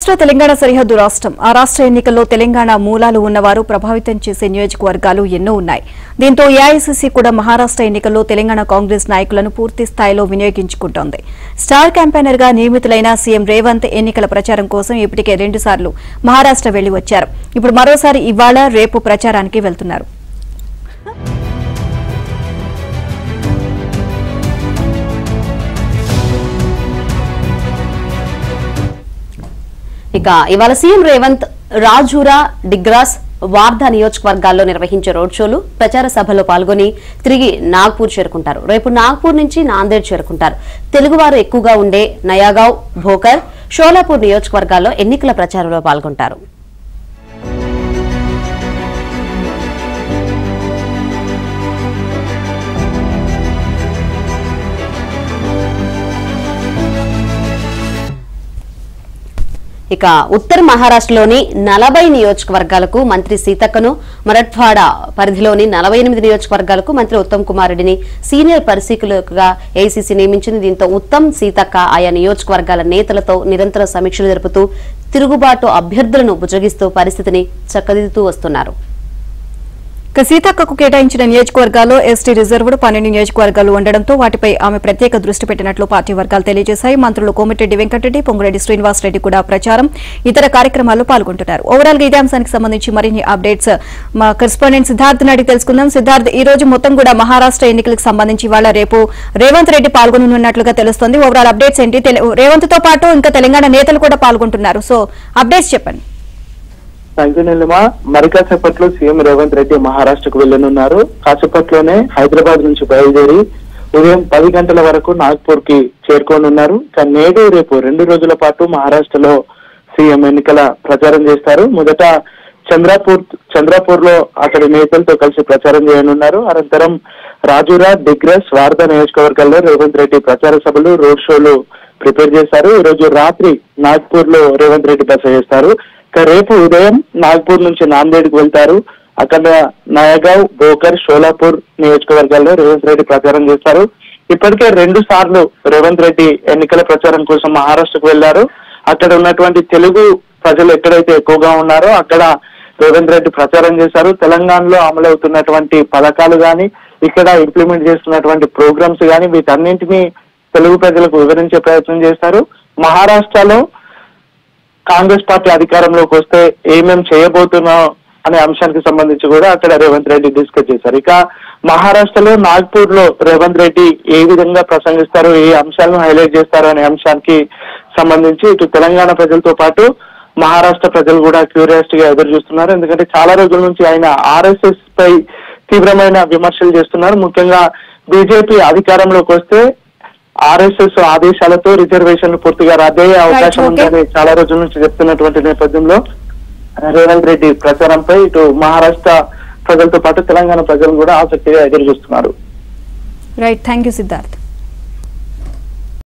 మహారాష్ట్ర తెలంగాణ సరిహద్దు రాష్ట్రం ఆ రాష్ట్ర ఎన్నికల్లో తెలంగాణ మూలాలు ఉన్నవారు ప్రభావితం చేసే నియోజకవర్గాలు ఎన్నో ఉన్నాయి దీంతో ఏఐసీసీ కూడా మహారాష్ట్ర ఎన్నికల్లో తెలంగాణ కాంగ్రెస్ నాయకులను పూర్తి స్థాయిలో వినియోగించుకుంటోంది స్టార్ క్యాంపెయినర్ గా నియమితులైన సీఎం రేవంత్ ఎన్నికల ప్రచారం కోసం ఇప్పటికే రెండుసార్లు మహారాష్ట్ర వెళ్లి వచ్చారు ఇప్పుడు మరోసారి ఇవాళ రేపు ప్రచారానికి వెళ్తున్నారు ఇక ఇవాళ సీఎం రేవంత్ రాజూరా డిగ్రాస్ వార్ధా నియోజకవర్గాల్లో నిర్వహించే రోడ్ షోలు ప్రచార సభలో పాల్గొని తిరిగి నాగ్పూర్ చేరుకుంటారు రేపు నాగ్పూర్ నుంచి నాందేడ్ చేరుకుంటారు తెలుగువారు ఎక్కువగా ఉండే నయాగావ్ భోకర్ షోలాపూర్ నియోజకవర్గాల్లో ఎన్నికల ప్రచారంలో పాల్గొంటారు ఇక ఉత్తర మహారాష్ట్రలోని నలభై నియోజకవర్గాలకు మంత్రి సీతక్కను మరఠ్వాడ పరిధిలోని నలభై ఎనిమిది నియోజకవర్గాలకు మంత్రి ఉత్తమ్ కుమార్ రెడ్డిని సీనియర్ పరిశీలకులుగా ఏసీసీ నియమించింది దీంతో ఉత్తమ్ సీతక్క ఆయా నియోజకవర్గాల నేతలతో నిరంతర సమీక్షలు జరుపుతూ తిరుగుబాటు అభ్యర్థులను బుజ్జగిస్తూ పరిస్థితిని చక్కదిద్దుతూ వస్తున్నారు ఇక సీతక్కకు కేటాయించిన నియోజకవర్గాల్లో ఎస్టీ రిజర్వ్డ్ పన్నెండు నియోజకవర్గాలు ఉండడంతో వాటిపై ఆమె ప్రత్యేక దృష్టి పెట్టినట్లు పార్టీ వర్గాలు తెలియజేశాయి మంత్రులు కోమిరెడ్డి వెంకటరెడ్డి పొంగురెడ్డి శ్రీనివాసరెడ్డి కూడా ప్రచారం ఇతర కార్యక్రమాల్లో పాల్గొంటున్నారు ఓవరాల్ గా ఇదే అంశానికి సంబంధించి మరిన్ని అప్డేట్స్ మా కరెస్పాండెంట్ సిద్ధార్థ్ నాడి తెలుసుకుందాం సిద్ధార్థ్ ఈ రోజు మొత్తం కూడా మహారాష్ట్ర ఎన్నికలకు సంబంధించి ఇవాళ రేపు రేవంత్ రెడ్డి పాల్గొనున్నట్లుగా తెలుస్తోంది ఓవరాల్ అప్డేట్స్ ఏంటి తెల- రేవంత్ తో పాటు ఇంకా తెలంగాణ నేతలు కూడా పాల్గొంటున్నారు సో అప్డేట్స్ చెప్పండి థ్యాంక్ యూ నీలిమా మరి కాసేపట్లో సీఎం రేవంత్ రెడ్డి మహారాష్ట్రకు వెళ్లనున్నారు కాసేపట్లోనే హైదరాబాద్ నుంచి బయలుదేరి ఉదయం పది గంటల వరకు నాగ్పూర్ కి చేరుకోనున్నారు ఇక నేడు రేపు రెండు రోజుల పాటు మహారాష్ట్రలో సీఎం ఎన్నికల ప్రచారం చేస్తారు మొదట చంద్రాపూర్ చంద్రాపూర్ లో అక్కడి నేతలతో కలిసి ప్రచారం చేయనున్నారు అనంతరం రాజురా డిగ్రస్ వార్ధా నియోజకవర్గాల్లో రేవంత్ రెడ్డి ప్రచార సభలు రోడ్ షోలు ప్రిపేర్ చేశారు ఈ రోజు రాత్రి నాగ్పూర్ లో రేవంత్ రెడ్డి బస చేస్తారు ఇక రేపు ఉదయం నాగ్పూర్ నుంచి నాందేడ్కి వెళ్తారు అక్కడ నయగావ్ బోకర్ షోలాపూర్ నియోజకవర్గాల్లో రేవంత్ రెడ్డి ప్రచారం చేస్తారు ఇప్పటికే రెండు సార్లు రేవంత్ రెడ్డి ఎన్నికల ప్రచారం కోసం మహారాష్ట్రకు వెళ్లారు అక్కడ ఉన్నటువంటి తెలుగు ప్రజలు ఎక్కడైతే ఎక్కువగా ఉన్నారో అక్కడ రేవంత్ రెడ్డి ప్రచారం చేశారు తెలంగాణలో అమలవుతున్నటువంటి పథకాలు గాని ఇక్కడ ఇంప్లిమెంట్ చేస్తున్నటువంటి ప్రోగ్రామ్స్ గాని వీటన్నింటినీ తెలుగు ప్రజలకు వివరించే ప్రయత్నం చేస్తారు మహారాష్ట్రలో కాంగ్రెస్ పార్టీ అధికారంలోకి వస్తే ఏమేం చేయబోతున్నాం అనే అంశానికి సంబంధించి కూడా అక్కడ రేవంత్ రెడ్డి డిస్కస్ చేశారు ఇక మహారాష్ట్రలో నాగ్పూర్ లో రేవంత్ రెడ్డి ఏ విధంగా ప్రసంగిస్తారు ఏ అంశాలను హైలైట్ చేస్తారు అనే అంశానికి సంబంధించి ఇటు తెలంగాణ ప్రజలతో పాటు మహారాష్ట్ర ప్రజలు కూడా క్యూరియాసిటీగా ఎదురు చూస్తున్నారు ఎందుకంటే చాలా రోజుల నుంచి ఆయన ఆర్ఎస్ఎస్ పై తీవ్రమైన విమర్శలు చేస్తున్నారు ముఖ్యంగా బీజేపీ అధికారంలోకి వస్తే ఆర్ఎస్ఎస్ ఆదేశాలతో రిజర్వేషన్లు పూర్తిగా రద్దయ్యే అవకాశం okay. ఉందని చాలా రోజుల నుంచి చెప్తున్నటువంటి నేపథ్యంలో రేవంత్ రెడ్డి ప్రచారంపై ఇటు మహారాష్ట్ర ప్రజలతో పాటు తెలంగాణ ప్రజలు కూడా ఆసక్తిగా ఎదురు చూస్తున్నారు రైట్ థ్యాంక్ యూ సిద్ధార్థ్